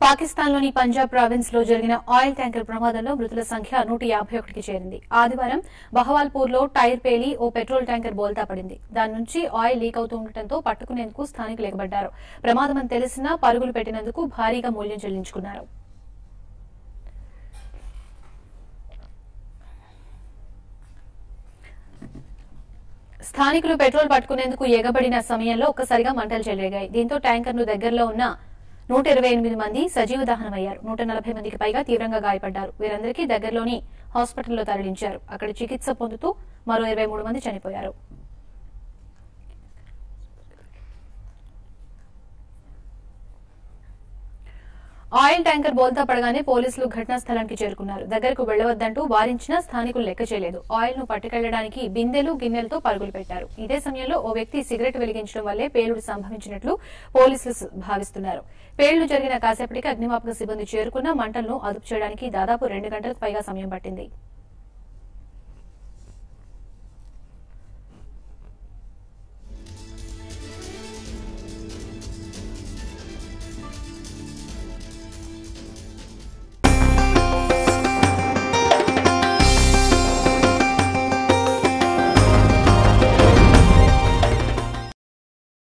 పాకిస్తాన్లోని పంజాబ్ ప్రావిన్స్ లో జరిగిన ఆయిల్ ట్యాంకర్ ప్రమాదంలో మృతుల సంఖ్య నూట యాభై ఒకటికి చేరింది ఆదివారం బహవాల్పూర్ లో టైర్ పేలి ఓ పెట్రోల్ ట్యాంకర్ బోల్తా పడింది దాని నుంచి ఆయిల్ లీక్ అవుతూ ఉండటంతో పట్టుకునేందుకు స్థానికులు ఎగబడ్డారు ప్రమాదమని తెలిసినా పరుగులు పెట్టినందుకు భారీగా మూల్యం చెల్లించుకున్నారు స్థానికులు పెట్రోల్ పట్టుకునేందుకు ఎగబడిన సమయంలో ఒక్కసారిగా మంటలు చెలరేగాయి దీంతో ట్యాంకర్ను దగ్గరలో ఉన్న నూట ఇరవై ఎనిమిది మంది సజీవ దహనమయ్యారు నూట నలభై మందికి పైగా తీవ్రంగా గాయపడ్డారు వీరందరికీ దగ్గరలోని హాస్పిటల్లో తరలించారు అక్కడ చికిత్స పొందుతూ మరో ఇరవై మూడు మంది చనిపోయారు ఆయిల్ ట్యాంకర్ బోల్తా పడగానే పోలీసులు ఘటనా స్థలానికి చేరుకున్నారు దగ్గరకు వెళ్లవద్దంటూ వారించినా స్థానికులు లెక్క చేయలేదు ఆయిల్ ను పట్టుకెళ్లడానికి బిందెలు గిన్నెలతో పరుగులు పెట్టారు ఇదే సమయంలో ఓ వ్యక్తి సిగరెట్ వెలిగించడం వల్లే పేలుడు సంభవించినట్లు పోలీసులు స- భావిస్తున్నారు పేలుడు జరిగిన కాసేపటికి అగ్నిమాపక సిబ్బంది చేరుకున్న మంటలను అదుపు చేయడానికి దాదాపు రెండు గంటలకు పైగా సమయం పట్టింది